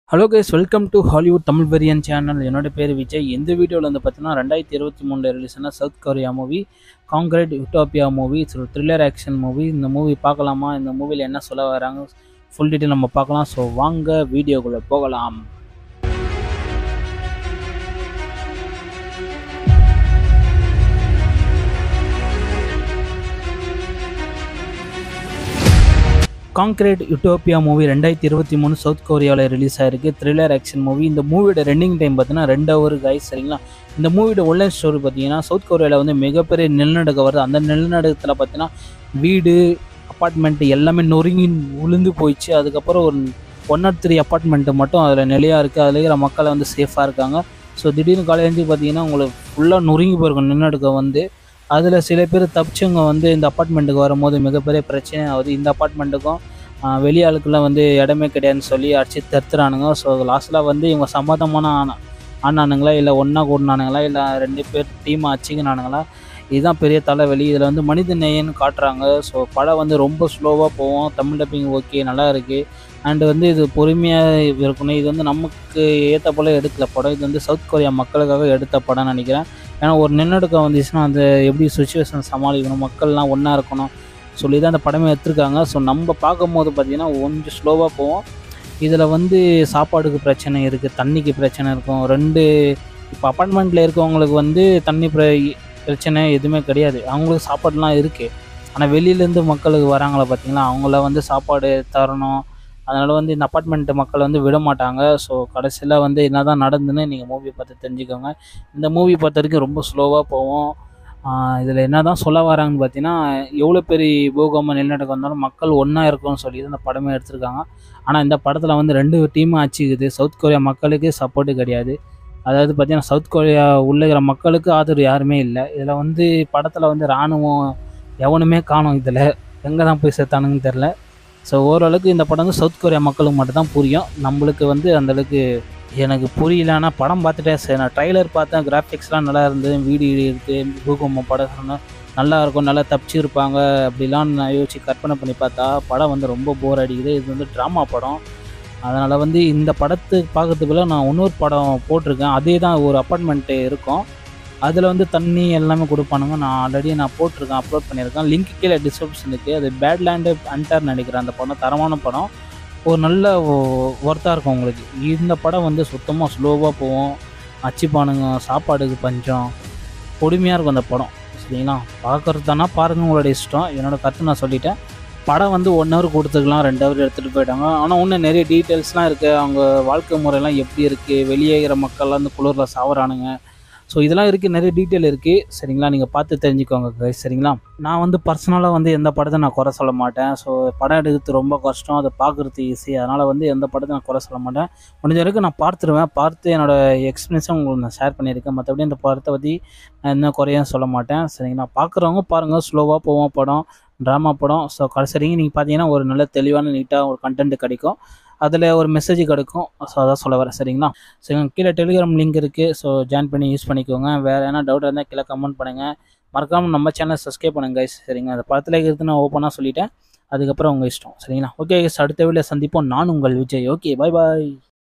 hello guys welcome to Hollywood Tamil வெரியன் channel என்னோட பேர் விஜய் இந்த வீடியோவில் வந்து பார்த்தீங்கன்னா ரெண்டாயிரத்தி இருபத்தி மூணில் ரிலீஸ் ஆன South Korea movie Concrete Utopia movie it's ஒரு த்ரில்லர் ஆக்ஷன் மூவி இந்த மூவி பார்க்கலாமா இந்த மூவியில் என்ன சொல்ல வராங்க ஃபுல் டீட்டெயில் நம்ம பார்க்கலாம் ஸோ வாங்க வீடியோக்குள்ளே போகலாம் காங்க்ரேட் யூட்டோப்பியா மூவி ரெண்டாயிரத்தி இருபத்தி மூணு சவுத் கொரியாவில் ரிலீஸ் ஆயிருக்கு த்ரில்லர் ஆக்ஷன் மூவி இந்த மூவியோட ரன்னிங் டைம் பார்த்தீங்கன்னா ரெண்டு ஹவர் கைஸ் சரிங்களா இந்த மூவியோட ஒன்லைன் ஸ்டோரி பார்த்தீங்கன்னா சவுத் கொரியாவில் வந்து மிகப்பெரிய நிலநடுக்கம் வருது அந்த நிலநடுக்கத்தில் பார்த்தீங்கன்னா வீடு அப்பார்ட்மெண்ட் எல்லாமே நொறுங்கி விழுந்து போயிடுச்சு அதுக்கப்புறம் ஒரு ஒன் நாட் த்ரீ அப்பார்ட்மெண்ட்டு மட்டும் அதில் நிலையாக இருக்குது அதில் இருக்கிற மக்களை வந்து சேஃபாக இருக்காங்க ஸோ திடீர்னு காலையிலேருந்து பார்த்தீங்கன்னா உங்களுக்கு ஃபுல்லாக நொறுங்கி போயிருக்கும் நிலநடுக்கம் வந்து அதில் சில பேர் தப்பிச்சவங்க வந்து இந்த அப்பார்ட்மெண்ட்டுக்கு வரும்போது மிகப்பெரிய பிரச்சனை ஆகுது இந்த அப்பார்ட்மெண்ட்டுக்கும் வெளி ஆளுக்கெல்லாம் வந்து இடமே கிடையாதுன்னு சொல்லி அடிச்சு தடுத்துறானுங்க ஸோ லாஸ்ட்டில் வந்து இவங்க சம்மதமான ஆன ஆனானுங்களா இல்லை ஒன்றா கூடினானுங்களா இல்லை ரெண்டு பேர் டீமாக அச்சிக்கினானுங்களா இதுதான் பெரிய தலைவலி இதில் வந்து மனித நேயன்னு காட்டுறாங்க ஸோ படம் வந்து ரொம்ப ஸ்லோவாக போவோம் தமிழ் டப்பிங் ஓகே நல்லா இருக்குது அண்டு வந்து இது பொறுமையாக இருக்கணும் இது வந்து நமக்கு ஏற்ற போல் எடுக்கல படம் இது வந்து சவுத் கொரியா மக்களுக்காக எடுத்த படம்னு நினைக்கிறேன் ஏன்னா ஒரு நிலநடுக்கம் வந்துச்சுன்னா அந்த எப்படி சுச்சுவேஷன் சமாளிக்கணும் மக்கள்லாம் ஒன்றா இருக்கணும் சொல்லி தான் அந்த படமே எடுத்திருக்காங்க ஸோ நம்ம பார்க்கும்போது பார்த்திங்கன்னா கொஞ்சம் ஸ்லோவாக போவோம் இதில் வந்து சாப்பாடுக்கு பிரச்சனை இருக்குது தண்ணிக்கு பிரச்சனை இருக்கும் ரெண்டு இப்போ அப்பார்ட்மெண்ட்டில் இருக்கவங்களுக்கு வந்து தண்ணி பிர பிரச்சனை எதுவுமே கிடையாது அவங்களுக்கு சாப்பாடுலாம் இருக்குது ஆனால் வெளியிலேருந்து மக்களுக்கு வராங்களே பார்த்தீங்களா அவங்கள வந்து சாப்பாடு தரணும் அதனால் வந்து இந்த அப்பார்ட்மெண்ட் மக்கள் வந்து விட மாட்டாங்க ஸோ கடைசியில் வந்து என்ன தான் நடந்துன்னு நீங்கள் மூவி பார்த்து தெரிஞ்சுக்கோங்க இந்த மூவி பொறுத்த வரைக்கும் ரொம்ப ஸ்லோவாக போவோம் இதில் என்ன தான் சொல்ல வராங்கன்னு பார்த்தீங்கன்னா எவ்வளோ பெரிய பூகம்ப நிலநடுக்கம் வந்தாலும் மக்கள் ஒன்றா இருக்கும்னு சொல்லி இந்த படமே எடுத்திருக்காங்க ஆனால் இந்த படத்தில் வந்து ரெண்டு டீமும் அச்சுக்குது சவுத் கொரியா மக்களுக்கு சப்போர்ட்டு கிடையாது அதாவது பார்த்தீங்கன்னா சவுத் கொரியா உள்ள இருக்கிற மக்களுக்கு ஆதரவு யாருமே இல்லை இதில் வந்து படத்தில் வந்து இராணுவம் எவனுமே காணும் இதில் எங்கே தான் போய் சேர்த்தானுங்கன்னு தெரில ஸோ ஓரளவுக்கு இந்த படம் வந்து சவுத் கொரியா மக்களுக்கு மட்டும் தான் புரியும் நம்மளுக்கு வந்து அந்தளவுக்கு எனக்கு புரியல ஆனால் படம் பார்த்துட்டேன் சரி நான் ட்ரைலர் பார்த்தேன் கிராஃபிக்ஸ்லாம் நல்லா இருந்தது வீடியோ இருக்குது பூகம்பம் படம் சொன்னால் நல்லா இருக்கும் நல்லா தப்பிச்சிருப்பாங்க அப்படிலாம் நான் யோசிச்சு கற்பனை பண்ணி பார்த்தா படம் வந்து ரொம்ப போர் அடிக்குது இது வந்து ட்ராமா படம் அதனால் வந்து இந்த படத்து பார்க்கறதுக்குள்ள நான் இன்னொரு படம் போட்டிருக்கேன் அதே தான் ஒரு அப்பார்ட்மெண்ட்டு இருக்கும் அதில் வந்து தண்ணி எல்லாமே கொடுப்பானுங்க நான் ஆல்ரெடி நான் போட்டிருக்கேன் அப்லோட் பண்ணியிருக்கேன் லிங்க் கீழே டிஸ்கிரிப்ஷன் இருக்குது அது பேட்லேண்டு அன்டர் நினைக்கிறேன் அந்த படம் தரமான படம் ஒரு நல்ல ஒர்த்தாக இருக்கும் உங்களுக்கு இந்த படம் வந்து சுத்தமாக ஸ்லோவாக போவோம் அச்சிப்பானுங்க சாப்பாடுக்கு பஞ்சம் பொறுமையாக இருக்கும் அந்த படம் சரிங்களா பார்க்குறது தானே பாருங்கள் உங்களோட இஷ்டம் என்னோடய கருத்து நான் சொல்லிட்டேன் படம் வந்து ஒன் ஹவர் கொடுத்துக்கலாம் ரெண்டு ஹவர் எடுத்துகிட்டு போயிட்டாங்க ஆனால் இன்னும் நிறைய டீட்டெயில்ஸ்லாம் இருக்குது அவங்க வாழ்க்கை முறையெல்லாம் எப்படி இருக்குது வெளியேகிற மக்கள்லாம் வந்து குளிரில் சாவறானுங்க ஸோ இதெல்லாம் இருக்குது நிறைய டீட்டெயில் இருக்குது சரிங்களா நீங்கள் பார்த்து தெரிஞ்சுக்கோங்க கைஸ் சரிங்களா நான் வந்து பர்சனலாக வந்து எந்த படத்தை நான் குறை சொல்ல மாட்டேன் ஸோ படம் எடுக்கிறது ரொம்ப கஷ்டம் அதை பார்க்குறது ஈஸி அதனால் வந்து எந்த படத்தை நான் குறை சொல்ல மாட்டேன் முடிஞ்ச வரைக்கும் நான் பார்த்துருவேன் பார்த்து என்னோடய எக்ஸ்பீரியன்ஸை உங்களுக்கு நான் ஷேர் பண்ணியிருக்கேன் மற்றபடி இந்த படத்தை பற்றி நான் என்ன குறையும் சொல்ல மாட்டேன் சரிங்களா பார்க்குறவங்க பாருங்கள் ஸ்லோவாக போவோம் படம் ட்ராமா படம் ஸோ கடைசி வரைக்கும் நீங்கள் பார்த்தீங்கன்னா ஒரு நல்ல தெளிவான நீட்டாக ஒரு கண்டென்ட் கிடைக்கும் அதில் ஒரு மெசேஜ் கிடைக்கும் ஸோ அதான் சொல்ல வரேன் சரிங்களா சரி கீழே டெலிகிராம் லிங்க் இருக்குது ஸோ ஜாயின் பண்ணி யூஸ் பண்ணிக்கோங்க வேறு எதனா டவுட் இருந்தால் கீழே கமெண்ட் பண்ணுங்கள் மறக்காமல் நம்ம சேனல் சப்ஸ்கிரைப் பண்ணுங்க கைஸ் சரிங்களா அந்த படத்தில் இருக்கிறது நான் ஓப்பனாக சொல்லிட்டேன் அதுக்கப்புறம் உங்கள் இஷ்டம் சரிங்களா ஓகே அடுத்த வீடியோ சந்திப்போம் நான் உங்கள் விஜய் ஓகே பாய் பாய்